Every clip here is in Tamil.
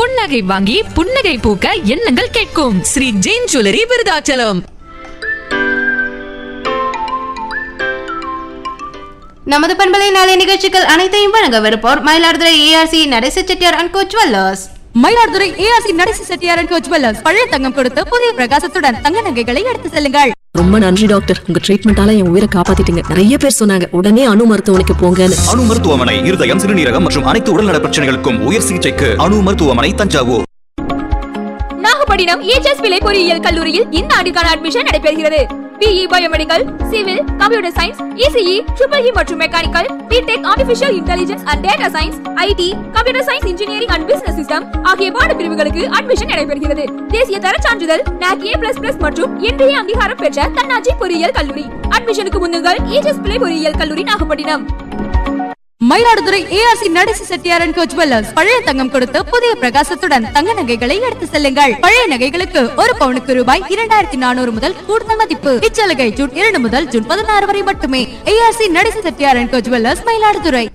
புன்னகை வாங்கி புன்னகை பூக்க எண்ணங்கள் கேட்கும் ஸ்ரீ ஜெயின் ஜுவல்லரி விருதாச்சலம் நமது பண்பலை நாளை நிகழ்ச்சிகள் அனைத்தையும் வழங்கவிருப்போர் Mayiladuthurai ARC Natesa Chettiar and co jewellers Mayiladuthurai ARC Natesa Chettiar and co jewellers பழைய தங்கம் கொடுத்து புதிய பிரகாசத்துடன் தங்க நகைகளை எடுத்து செல்லுங்கள் ரொம்ப நன்றி டாக்டர் உங்க ட்ரீட்மெண்டால என் உயிரை காப்பாத்திட்டீங்க நிறைய பேர் சொன்னாங்க உடனே அணு மருத்துவமனைக்கு போங்கன்னு அணு மருத்துவமனை இருதயம் சிறுநீரகம் மற்றும் அனைத்து உடல்நல பிரச்சனைகளுக்கும் உயர் சிகிச்சைக்கு அணு மருத்துவமனை தஞ்சாவூர் நாகப்பட்டினம் ஏஜஸ் பிள்ளை பொறியியல் கல்லூரியில் இந்த ஆண்டுக்கான அட்மிஷன் நடைபெறுகிறது BE biomedical civil computer science ECE triple E மற்றும் mechanical BTech artificial intelligence and data science IT computer science engineering and business system ஆகிய பாட பிரிவுகளுக்கு அட்மிஷன் நடைபெறுகிறது தேசிய தர சான்றிதழ் NAC A++ மற்றும் இன்றைய அங்கீகாரம் பெற்ற தன்னாட்சி பொறியியல் கல்லூரி அட்மிஷனுக்கு முன்னுங்கள் ஏஜஸ் பிள்ளை பொறியியல் கல்லூரி Nagapattinam Mayiladuthurai ARC Natesa Chettiar and co jewellers பழைய தங்கம் கொடுத்து புதிய பிரகாசத்துடன் தங்க நகைகளை எடுத்து செல்லுங்கள் பழைய நகைகளுக்கு ஒரு பவுனுக்கு ரூபாய் இரண்டாயிரத்தி நானூறு முதல் கூடுதல் மதிப்பு இச்சலுகை ஜூன் இரண்டு முதல் ஜூன் பதினாறு வரை மட்டுமே ARC Natesa Chettiar and co jewellers Mayiladuthurai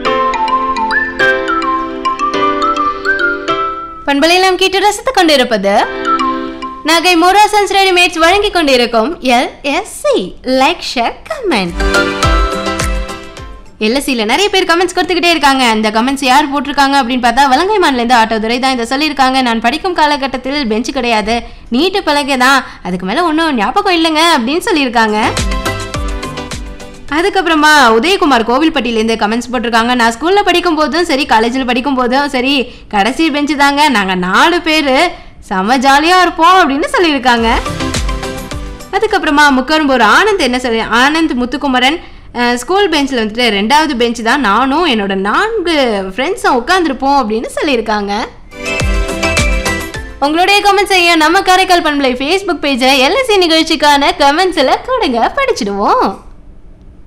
பண்பலையில் நாம் கேட்டு ரசித்துக் கொண்டிருப்பது நகை மோராசன்ஸ் ரெடிமேட்ஸ் வழங்கிக் கொண்டிருக்கும் L S C like share comment எல்எஸ்சியில் நிறைய பேர் கமெண்ட்ஸ் கொடுத்துக்கிட்டே இருக்காங்க அந்த கமெண்ட்ஸ் யார் போட்டிருக்காங்க அப்படின்னு பார்த்தா வலங்கைமான்லேருந்து ஆட்டோதுரை தான் இதை சொல்லியிருக்காங்க நான் படிக்கும் காலகட்டத்தில் பெஞ்ச் கிடையாது நீட்டு பலகை தான் அதுக்கு மேலே ஒன்றும் ஞாபகம் இல்லைங்க அப்படின்னு சொல்லியிருக்காங்க அதுக்கப்புறமா உதயகுமார் கோவில்பட்டியிலேருந்து கமெண்ட்ஸ் போட்டிருக்காங்க நான் ஸ்கூலில் படிக்கும் போதும் சரி காலேஜில் படிக்கும் போதும் சரி கடைசி பெஞ்சு தாங்க நாங்கள் நாலு பேர் செம ஜாலியாக இருப்போம் அப்படின்னு சொல்லியிருக்காங்க அதுக்கப்புறமா முக்கரும்பூர் ஆனந்த் என்ன சொல்லி ஆனந்த் முத்துக்குமரன் அஹ், ஸ்கூல் பெஞ்சில் வந்துட்டு ரெண்டாவது பெஞ்ச் தான் நானும் என்னோட நான்கு ஃப்ரெண்ட்ஸும் உட்காந்துருப்போம் அப்படின்னு சொல்லியிருக்காங்க உங்களுடைய கமெண்ட்ஸ் செய்ய நம்ம காரைக்கால் பண்பலை ஃபேஸ்புக் பேஜை எல்எஸ்சி நிகழ்ச்சிக்கான கமெண்ட்ஸில் கொடுங்க படிச்சிடுவோம்